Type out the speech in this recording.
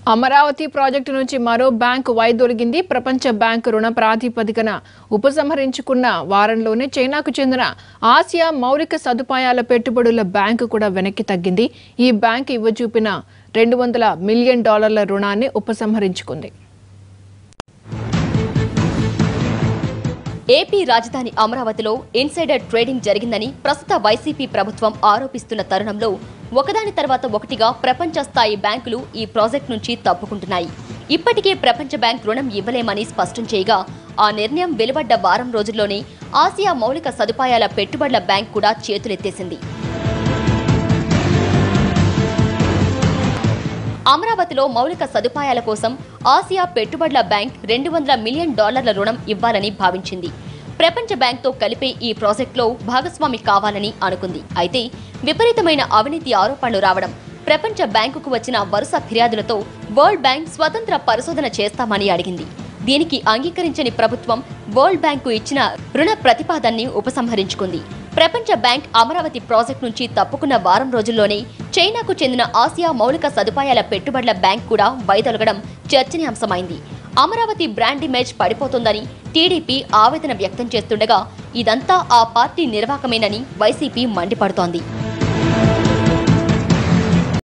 Amaravati project నుంచి మరో bank వైదొలిగింది ప్రపంచ బ్యాంకు రుణ ప్రాతిపదికన ఉపసంహరించుకున్న వారంలోనే చైనాకు చెందిన ఆసియా మౌలిక సదుపాయాల పెట్టుబడుల బ్యాంకు కూడా వెనక్కి తగ్గింది ఈ బ్యాంకు ఇవ్వచూపిన రెండు వందల మిలియన్ డాలర్ల రుణాన్ని ఉపసంహరించుకుంది ఏపీ రాజధాని అమరావతిలో ఇన్సైడర్ ట్రేడింగ్ జరిగిందని ప్రస్తుత వైసీపీ ప్రభుత్వం ఆరోపిస్తున్న తరుణంలో ఒకదాని తర్వాత ఒకటిగా ప్రపంచ స్థాయి బ్యాంకులు ఈ ప్రాజెక్ట్ నుంచి తప్పుకుంటున్నాయి ఇప్పటికే ప్రపంచ బ్యాంక్ రుణం ఇవ్వలేమని స్పష్టం చేయగా ఆ నిర్ణయం వెలువడ్డ వారం రోజుల్లోనే ఆసియా మౌలిక సదుపాయాల పెట్టుబడుల బ్యాంక్ కూడా చేతులెత్తేసింది అమరావతిలో మౌలిక సదుపాయాల కోసం ఆసియా పెట్టుబడుల బ్యాంక్ రెండు వందల మిలియన్ డాలర్ల రుణం ఇవ్వాలని భావించింది ప్రపంచ బ్యాంక్తో కలిపే ఈ ప్రాజెక్టులో భాగస్వామి కావాలని అనుకుంది అయితే విపరీతమైన అవినీతి ఆరోపణలు రావడం ప్రపంచ బ్యాంకుకు వచ్చిన వరుస ఫిర్యాదులతో వరల్డ్ బ్యాంక్ స్వతంత్ర పరిశోధన చేస్తామని అడిగింది దీనికి అంగీకరించని ప్రభుత్వం వరల్డ్ బ్యాంకు ఇచ్చిన రుణ ప్రతిపాదనని ఉపసంహరించుకుంది ప్రపంచ బ్యాంక్ అమరావతి ప్రాజెక్ట్ నుంచి తప్పుకున్న వారం రోజుల్లోనే చైనాకు చెందిన ఆసియా మౌలిక సదుపాయాల పెట్టుబడుల బ్యాంక్ కూడా వైదొలగడం చర్చనీయాంశమైంది అమరావతి బ్రాండ్ ఇమేజ్ పడిపోతుందని టీడీపీ ఆవేదన వ్యక్తం చేస్తుండగా ఇదంతా ఆ పార్టీ నిర్వాకమేనని వైసీపీ మండిపడుతోంది